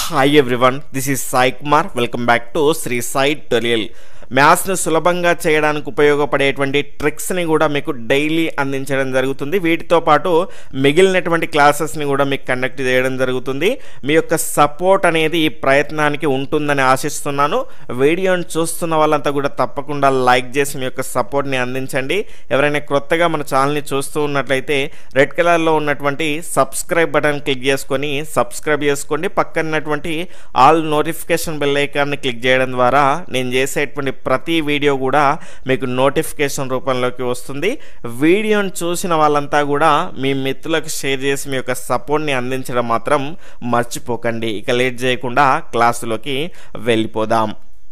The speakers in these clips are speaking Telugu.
hi everyone this is Sai Kumar welcome back to Shri Sai tutorial మ్యాథ్స్ను సులభంగా చేయడానికి ఉపయోగపడేటువంటి ట్రిక్స్ని కూడా మీకు డైలీ అందించడం జరుగుతుంది వీటితో పాటు మిగిలినటువంటి క్లాసెస్ని కూడా మీకు కండక్ట్ చేయడం జరుగుతుంది మీ యొక్క సపోర్ట్ అనేది ఈ ప్రయత్నానికి ఉంటుందని ఆశిస్తున్నాను వీడియోని చూస్తున్న వాళ్ళంతా కూడా తప్పకుండా లైక్ చేసి మీ యొక్క సపోర్ట్ని అందించండి ఎవరైనా కొత్తగా మన ఛానల్ని చూస్తూ ఉన్నట్లయితే రెడ్ కలర్లో ఉన్నటువంటి సబ్స్క్రైబ్ బటన్ క్లిక్ చేసుకొని సబ్స్క్రైబ్ చేసుకోండి పక్కనటువంటి ఆల్ నోటిఫికేషన్ బెల్ ఐకాన్ని క్లిక్ చేయడం ద్వారా నేను చేసేటువంటి ప్రతి వీడియో కూడా మీకు నోటిఫికేషన్ రూపంలోకి వస్తుంది వీడియోని చూసిన వాళ్ళంతా కూడా మీ మిత్రులకు షేర్ చేసి మీ యొక్క సపోర్ట్ని అందించడం మాత్రం మర్చిపోకండి ఇక లేట్ చేయకుండా క్లాసులోకి వెళ్ళిపోదాం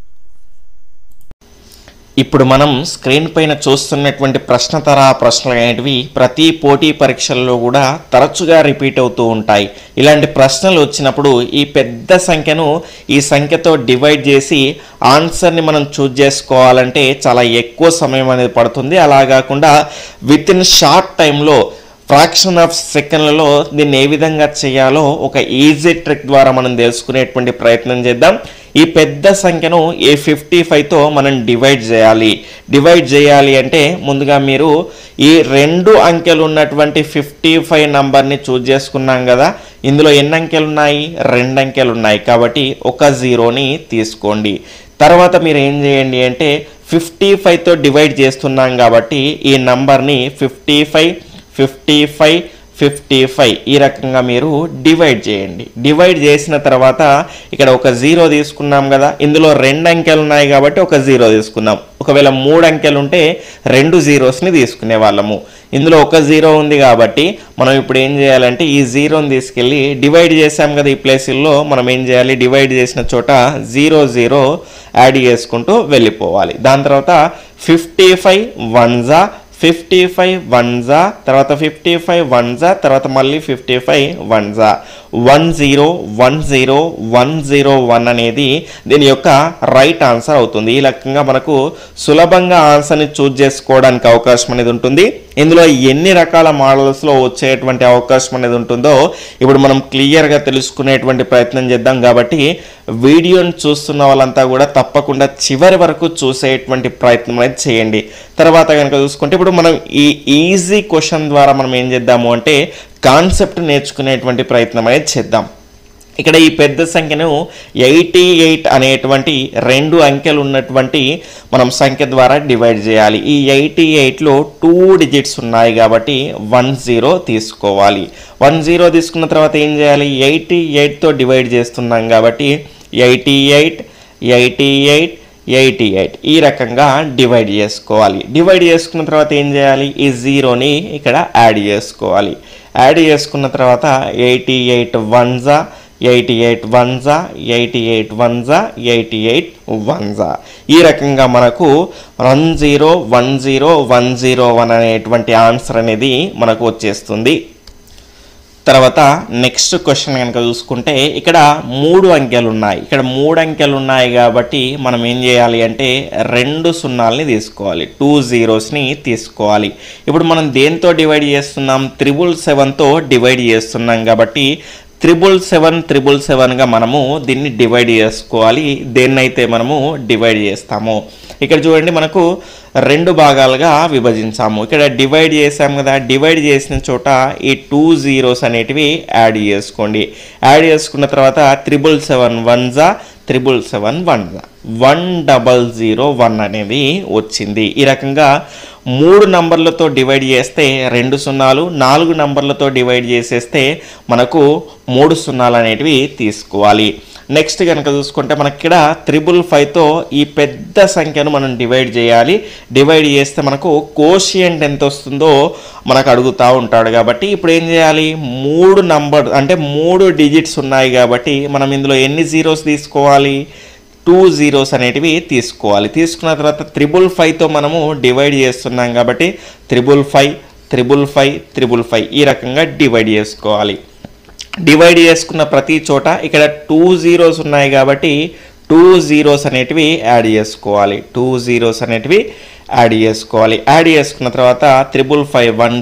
ఇప్పుడు మనం స్క్రీన్ పైన చూస్తున్నటువంటి ప్రశ్న తరహా ప్రశ్నలు అనేటివి ప్రతి పోటీ పరీక్షల్లో కూడా తరచుగా రిపీట్ అవుతూ ఉంటాయి ఇలాంటి ప్రశ్నలు వచ్చినప్పుడు ఈ పెద్ద సంఖ్యను ఈ సంఖ్యతో డివైడ్ చేసి ఆన్సర్ని మనం చూజ్ చేసుకోవాలంటే చాలా ఎక్కువ సమయం అనేది పడుతుంది అలా కాకుండా విత్ ఇన్ షార్ట్ టైంలో ఫ్రాక్షన్ ఆఫ్ సెకండ్లలో దీన్ని ఏ విధంగా చేయాలో ఒక ఈజీ ట్రిక్ ద్వారా మనం తెలుసుకునేటువంటి ప్రయత్నం చేద్దాం ఈ పెద్ద సంఖ్యను ఏ ఫిఫ్టీ ఫైవ్తో మనం డివైడ్ చేయాలి డివైడ్ చేయాలి అంటే ముందుగా మీరు ఈ రెండు అంకెలు ఉన్నటువంటి ఫిఫ్టీ ఫైవ్ నంబర్ని చూజ్ చేసుకున్నాం కదా ఇందులో ఎన్ని అంకెలు ఉన్నాయి రెండు అంకెలు ఉన్నాయి కాబట్టి ఒక జీరోని తీసుకోండి తర్వాత మీరు ఏం చేయండి అంటే ఫిఫ్టీ ఫైవ్తో డివైడ్ చేస్తున్నాం కాబట్టి ఈ నంబర్ని fifty five fifty five fifty five ఈ రకంగా మీరు డివైడ్ చేయండి డివైడ్ చేసిన తర్వాత ఇక్కడ ఒక జీరో తీసుకున్నాం కదా ఇందులో రెండు అంకెలు ఉన్నాయి కాబట్టి ఒక జీరో తీసుకున్నాం ఒకవేళ మూడు అంకెలు ఉంటే రెండు జీరోస్ని తీసుకునే వాళ్ళము ఇందులో ఒక జీరో ఉంది కాబట్టి మనం ఇప్పుడు ఏం చేయాలంటే ఈ జీరోని తీసుకెళ్ళి డివైడ్ చేసాం కదా ఈ ప్లేసుల్లో మనం ఏం చేయాలి డివైడ్ చేసిన చోట జీరో జీరో యాడ్ చేసుకుంటూ వెళ్ళిపోవాలి దాని తర్వాత ఫిఫ్టీ ఫైవ్ వన్ జా ఫిఫ్టీ ఫైవ్ వన్ జా తర్వాత ఫిఫ్టీ ఫైవ్ వన్ జా తర్వాత మళ్ళీ ఫిఫ్టీ ఫైవ్ వన్ జా one zero one zero one zero one అనేది దీని యొక్క రైట్ ఆన్సర్ అవుతుంది ఈ రకంగా మనకు సులభంగా ఆన్సర్ని చూజ్ చేసుకోవడానికి అవకాశం అనేది ఉంటుంది ఇందులో ఎన్ని రకాల మోడల్స్లో వచ్చేటువంటి అవకాశం అనేది ఉంటుందో ఇప్పుడు మనం క్లియర్గా తెలుసుకునేటువంటి ప్రయత్నం చేద్దాం కాబట్టి వీడియోని చూస్తున్న వాళ్ళంతా కూడా తప్పకుండా చివరి వరకు చూసేటువంటి ప్రయత్నం అనేది చేయండి తర్వాత కనుక చూసుకుంటే ఇప్పుడు మనం ఈ ఈజీ క్వశ్చన్ ద్వారా మనం ఏం చేద్దాము అంటే కాన్సెప్ట్ నేర్చుకునేటువంటి ప్రయత్నం అనేది చేద్దాం ఇక్కడ ఈ పెద్ద సంఖ్యను ఎయిటీ ఎయిట్ అనేటువంటి రెండు అంకెలు ఉన్నటువంటి మనం సంఖ్య ద్వారా డివైడ్ చేయాలి ఈ ఎయిటీ ఎయిట్లో టూ డిజిట్స్ ఉన్నాయి కాబట్టి వన్ జీరో తీసుకోవాలి వన్ జీరో తీసుకున్న తర్వాత ఏం చేయాలి ఎయిటీ ఎయిట్తో డివైడ్ చేస్తున్నాం కాబట్టి eighty eight eighty eight eighty eight ఈ రకంగా డివైడ్ చేసుకోవాలి డివైడ్ చేసుకున్న తర్వాత ఏం చేయాలి ఈ జీరోని ఇక్కడ యాడ్ చేసుకోవాలి యాడ్ చేసుకున్న తర్వాత ఎయిటీ ఎయిట్ వన్ జా ఎయిటీ ఎయిట్ వన్ జా ఎయిటీ ఎయిట్ వన్ జా ఎయిటీ ఎయిట్ వన్ జా ఈ రకంగా మనకు one zero one zero one zero one అనేటువంటి ఆన్సర్ అనేది మనకు వచ్చేస్తుంది తర్వాత నెక్స్ట్ క్వశ్చన్ కనుక చూసుకుంటే ఇక్కడ మూడు అంకెలు ఉన్నాయి ఇక్కడ మూడు అంకెలు ఉన్నాయి కాబట్టి మనం ఏం చేయాలి అంటే రెండు సున్నాల్ని తీసుకోవాలి టూ జీరోస్ని తీసుకోవాలి ఇప్పుడు మనం దేంతో డివైడ్ చేస్తున్నాం త్రిబుల్ సెవెన్తో డివైడ్ చేస్తున్నాం కాబట్టి త్రిబుల్ సెవెన్ త్రిబుల్ సెవెన్గా మనము దీన్ని డివైడ్ చేసుకోవాలి దేన్నైతే మనము డివైడ్ చేస్తామో ఇక్కడ చూడండి మనకు రెండు భాగాలుగా విభజించాము ఇక్కడ డివైడ్ చేసాం కదా డివైడ్ చేసిన చోట ఈ టూ జీరోస్ అనేటివి యాడ్ చేసుకోండి యాడ్ చేసుకున్న తర్వాత త్రిబుల్ సెవెన్ వన్ జా త్రిబుల్ సెవెన్ వన్ జా వన్ డబల్ జీరో వన్ అనేది వచ్చింది ఈ రకంగా మూడు నంబర్లతో డివైడ్ చేస్తే రెండు సున్నాలు నాలుగు నంబర్లతో డివైడ్ చేసేస్తే మనకు మూడు సున్నాలు అనేటివి తీసుకోవాలి నెక్స్ట్ కనుక చూసుకుంటే మనకి ఇక్కడ త్రిబుల్ ఫైవ్తో ఈ పెద్ద సంఖ్యను మనం డివైడ్ చేయాలి డివైడ్ చేస్తే మనకు కోషియంట్ ఎంత వస్తుందో మనకు అడుగుతూ ఉంటాడు కాబట్టి ఇప్పుడు ఏం చేయాలి మూడు నంబర్ అంటే మూడు డిజిట్స్ ఉన్నాయి కాబట్టి మనం ఇందులో ఎన్ని జీరోస్ తీసుకోవాలి టూ జీరోస్ అనేటివి తీసుకోవాలి తీసుకున్న తర్వాత త్రిబుల్ ఫైవ్తో మనము డివైడ్ చేస్తున్నాం కాబట్టి triple five triple five triple five ఈ రకంగా డివైడ్ చేసుకోవాలి డివైడ్ చేసుకున్న ప్రతి చోట ఇక్కడ టూ జీరోస్ ఉన్నాయి కాబట్టి టూ జీరోస్ అనేటివి యాడ్ చేసుకోవాలి టూ జీరోస్ అనేటివి యాడ్ చేసుకోవాలి యాడ్ చేసుకున్న తర్వాత త్రిబుల్ ఫైవ్ వన్ జా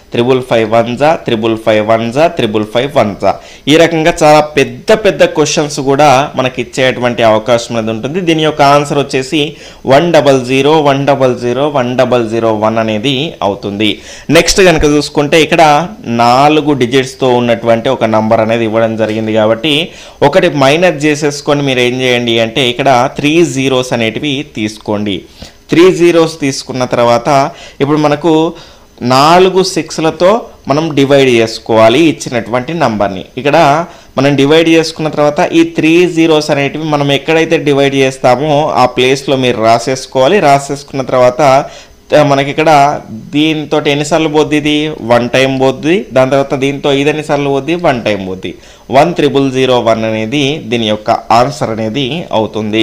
త్రిబుల్ ఫైవ్ వన్ జా త్రిబుల్ ఫైవ్ వన్ జా త్రిబుల్ ఫైవ్ వన్ జా ఈ రకంగా చాలా పెద్ద పెద్ద క్వశ్చన్స్ కూడా మనకి ఇచ్చేటువంటి అవకాశం అనేది ఉంటుంది దీని యొక్క ఆన్సర్ వచ్చేసి one double zero one double zero one double zero one అనేది అవుతుంది నెక్స్ట్ కనుక చూసుకుంటే ఇక్కడ నాలుగు డిజిట్స్తో ఉన్నటువంటి ఒక నంబర్ అనేది ఇవ్వడం జరిగింది కాబట్టి ఒకటి మైనస్ చేసేసుకొని మీరు ఏం చేయండి అంటే ఇక్కడ త్రీ జీరోస్ అనేటివి తీసుకోండి త్రీ జీరోస్ తీసుకున్న తర్వాత ఇప్పుడు మనకు నాలుగు సిక్స్లతో మనం డివైడ్ చేసుకోవాలి ఇచ్చినటువంటి నంబర్ని ఇక్కడ మనం డివైడ్ చేసుకున్న తర్వాత ఈ త్రీ జీరోస్ అనేటివి మనం ఎక్కడైతే డివైడ్ చేస్తామో ఆ ప్లేస్లో మీరు రాసేసుకోవాలి రాసేసుకున్న తర్వాత ఆ, మనకి ఇక్కడ దీంతో ఎన్నిసార్లు పోద్ది ఇది వన్ టైం పోద్ది దాని తర్వాత దీంతో ఇది ఎన్నిసార్లు పోద్ది వన్ టైం పోద్ది వన్ త్రిబుల్ జీరో వన్ అనేది దీని యొక్క ఆన్సర్ అనేది అవుతుంది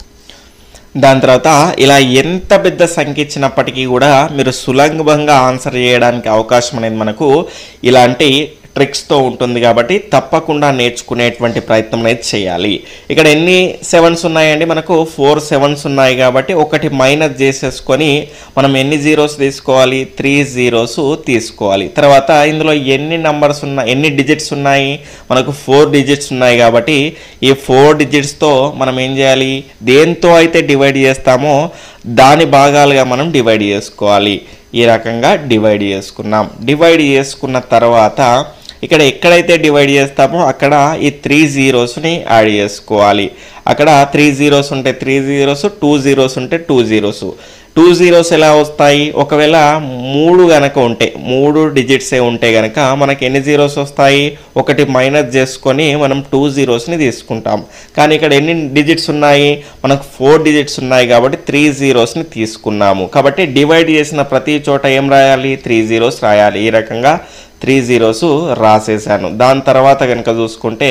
దాని తర్వాత ఇలా ఎంత పెద్ద సంఖ్య ఇచ్చినప్పటికీ కూడా మీరు సులభంగా ఆన్సర్ చేయడానికి అవకాశం అనేది మనకు ఇలాంటి ట్రిక్స్తో ఉంటుంది కాబట్టి తప్పకుండా నేర్చుకునేటువంటి ప్రయత్నం అనేది చేయాలి ఇక్కడ ఎన్ని సెవెన్స్ ఉన్నాయండి మనకు ఫోర్ సెవెన్స్ ఉన్నాయి కాబట్టి ఒకటి మైనస్ చేసేసుకొని మనం ఎన్ని జీరోస్ తీసుకోవాలి త్రీ జీరోస్ తీసుకోవాలి తర్వాత ఇందులో ఎన్ని నంబర్స్ ఉన్నాయి ఎన్ని డిజిట్స్ ఉన్నాయి మనకు ఫోర్ డిజిట్స్ ఉన్నాయి కాబట్టి ఈ ఫోర్ డిజిట్స్తో మనం ఏం చేయాలి దేంతో అయితే డివైడ్ చేస్తామో దాని భాగాలుగా మనం డివైడ్ చేసుకోవాలి ఈ రకంగా డివైడ్ చేసుకున్నాం డివైడ్ చేసుకున్న తర్వాత ఇక్కడ ఎక్కడైతే డివైడ్ చేస్తామో అక్కడ ఈ త్రీ జీరోస్ని యాడ్ చేసుకోవాలి అక్కడ త్రీ జీరోస్ ఉంటే త్రీ జీరోస్ టూ జీరోస్ ఉంటే టూ జీరోస్ టూ జీరోస్ ఎలా వస్తాయి ఒకవేళ మూడు గనక ఉంటే మూడు డిజిట్సే ఉంటే గనక మనకి ఎన్ని జీరోస్ వస్తాయి ఒకటి మైనస్ చేసుకొని మనం టూ జీరోస్ని తీసుకుంటాం కానీ ఇక్కడ ఎన్ని డిజిట్స్ ఉన్నాయి మనకు ఫోర్ డిజిట్స్ ఉన్నాయి కాబట్టి త్రీ జీరోస్ని తీసుకున్నాము కాబట్టి డివైడ్ చేసిన ప్రతి చోట ఏం రాయాలి త్రీ జీరోస్ రాయాలి ఈ రకంగా త్రీ జీరోస్ రాసేసాను దాని తర్వాత కనుక చూసుకుంటే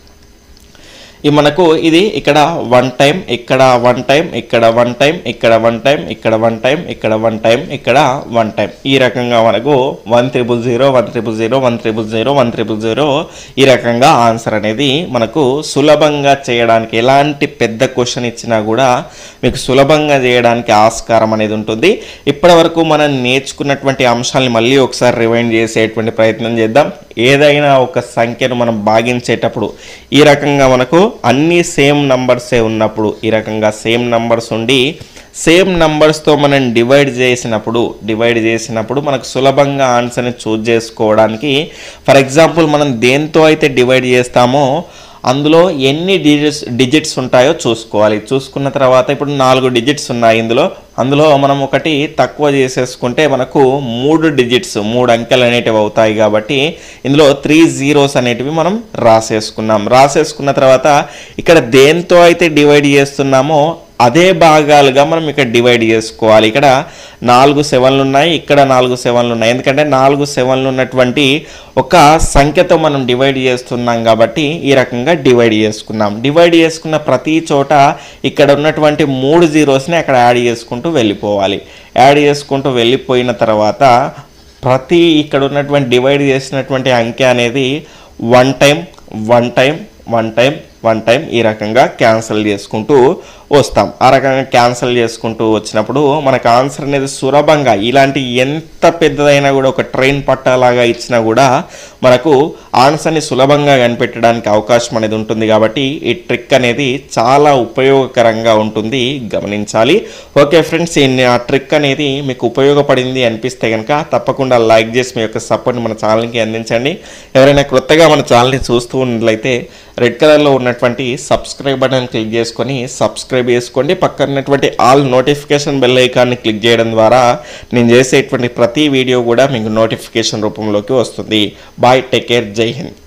ఈ మనకు ఇది ఇక్కడ వన్ టైం ఇక్కడ వన్ టైం ఇక్కడ వన్ టైం ఇక్కడ వన్ టైం ఇక్కడ వన్ టైం ఇక్కడ వన్ టైం ఇక్కడ వన్ టైం ఈ రకంగా మనకు one triple zero one triple zero one triple zero one triple zero ఈ రకంగా ఆన్సర్ అనేది మనకు సులభంగా చేయడానికి ఎలాంటి పెద్ద క్వశ్చన్ ఇచ్చినా కూడా మీకు సులభంగా చేయడానికి ఆస్కారం అనేది ఉంటుంది ఇప్పటి వరకు మనం నేర్చుకున్నటువంటి అంశాలని మళ్ళీ ఒకసారి రివైండ్ చేసేటువంటి ప్రయత్నం చేద్దాం ఏదైనా ఒక సంఖ్యను మనం భాగించేటప్పుడు ఈ రకంగా మనకు అన్ని సేమ్ నంబర్సే ఉన్నప్పుడు ఈ రకంగా సేమ్ నంబర్స్ ఉండి సేమ్ నంబర్స్తో మనం డివైడ్ చేసినప్పుడు డివైడ్ చేసినప్పుడు మనకు సులభంగా ఆన్సర్ని చూజ్ చేసుకోవడానికి ఫర్ ఎగ్జాంపుల్ మనం దేంతో అయితే డివైడ్ చేస్తామో అందులో ఎన్ని డిజిట్స్ డిజిట్స్ ఉంటాయో చూసుకోవాలి చూసుకున్న తర్వాత ఇప్పుడు నాలుగు డిజిట్స్ ఉన్నాయి ఇందులో అందులో మనం ఒకటి తక్కువ చేసేసుకుంటే మనకు మూడు డిజిట్స్ మూడు అంకెలు అనేటివి అవుతాయి కాబట్టి ఇందులో త్రీ జీరోస్ అనేటివి మనం రాసేసుకున్నాం రాసేసుకున్న తర్వాత ఇక్కడ దేంతో అయితే డివైడ్ చేస్తున్నామో అదే భాగాలుగా మనం ఇక్కడ డివైడ్ చేసుకోవాలి ఇక్కడ నాలుగు సెవెన్లు ఉన్నాయి ఇక్కడ నాలుగు సెవెన్లు ఉన్నాయి ఎందుకంటే నాలుగు సెవెన్లు ఉన్నటువంటి ఒక సంఖ్యతో మనం డివైడ్ చేస్తున్నాం కాబట్టి ఈ రకంగా డివైడ్ చేసుకున్నాం డివైడ్ చేసుకున్న ప్రతి చోట ఇక్కడ ఉన్నటువంటి మూడు జీరోస్ని అక్కడ యాడ్ చేసుకుంటూ వెళ్ళిపోవాలి యాడ్ చేసుకుంటూ వెళ్ళిపోయిన తర్వాత ప్రతి ఇక్కడ ఉన్నటువంటి డివైడ్ చేసినటువంటి అంకె అనేది one time one time one time one time ఈ రకంగా క్యాన్సిల్ చేసుకుంటూ వస్తాం ఆ రకంగా క్యాన్సిల్ చేసుకుంటూ వచ్చినప్పుడు మనకు ఆన్సర్ అనేది సులభంగా ఇలాంటి ఎంత పెద్దదైనా కూడా ఒక ట్రైన్ పట్టాలాగా ఇచ్చినా కూడా మనకు ఆన్సర్ని సులభంగా కనిపెట్టడానికి అవకాశం అనేది ఉంటుంది కాబట్టి ఈ ట్రిక్ అనేది చాలా ఉపయోగకరంగా ఉంటుంది గమనించాలి ఓకే ఫ్రెండ్స్ ఈ ఆ ట్రిక్ అనేది మీకు ఉపయోగపడింది అనిపిస్తే కనుక తప్పకుండా లైక్ చేసి మీ యొక్క సపోర్ట్ని మన ఛానల్కి అందించండి ఎవరైనా కొత్తగా మన ఛానల్ని చూస్తూ ఉన్నట్లయితే రెడ్ కలర్లో ఉన్నటువంటి సబ్స్క్రైబ్ బటన్ క్లిక్ చేసుకొని సబ్స్క్రైబ్ చేసుకోండి పక్కన ఉన్నటువంటి ఆల్ నోటిఫికేషన్ బెల్ ఐకాన్ని క్లిక్ చేయడం ద్వారా నేను చేసేటువంటి ప్రతి వీడియో కూడా మీకు నోటిఫికేషన్ రూపంలోకి వస్తుంది బాయ్ టేక్ కేర్ జై హింద్